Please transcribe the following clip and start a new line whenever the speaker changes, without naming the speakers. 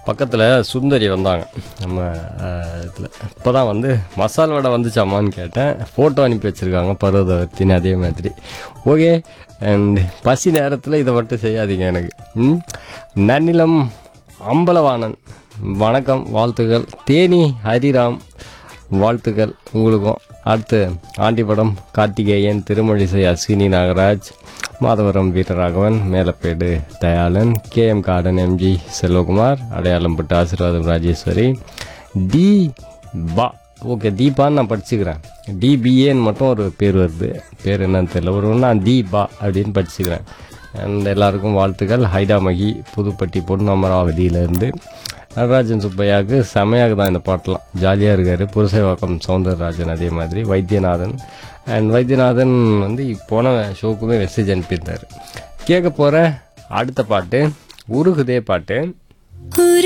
பக்கத்தில் சுந்தரி வந்தாங்க நம்ம இதில் இப்போ தான் வந்து மசால் வடை வந்துச்சாமான்னு கேட்டேன் ஃபோட்டோ அனுப்பி வச்சுருக்காங்க பருவதவர்த்தின்னு அதே மாதிரி ஓகே அண்ட் பசி நேரத்தில் இதை மட்டும் செய்யாதீங்க எனக்கு ம் நன்னிலம் அம்பலவாணன் வணக்கம் வாழ்த்துக்கள் தேனி ஹரிராம் வாழ்த்துக்கள் உங்களுக்கும் அடுத்து Andipadam Karthikeyan Thirumazhisai Ashwini Nagaraj Madhavaram Veeraraghavan Melapedu Dhayalan K M garden M G Selvakumar Adaiyalampattu Asirvatham Rajeswari D பா ஓகே தீபான்னு நான் படிச்சுக்கிறேன் டிபிஏன்னு மட்டும் ஒரு பேர் வருது பேர் என்னன்னு தெரியல ஒரு நான் தீபா அப்படின்னு படிச்சுக்கிறேன் அண்ட் எல்லாருக்கும் வாழ்த்துக்கள் ஹைடாமகி புதுப்பட்டி பொன்னமராவதியிலேருந்து நடராஜன் சுப்பையாவுக்கு செமையாக தான் இந்த பாட்டெலாம் ஜாலியாக இருக்கார் புருஷைவாக்கம் சவுந்தரராஜன் அதே மாதிரி வைத்தியநாதன் அண்ட் வைத்தியநாதன் வந்து போன ஷோக்குமே மெசேஜ் அனுப்பியிருந்தார் கேட்க போகிற அடுத்த பாட்டு உருகுதே பாட்டு
ஒரு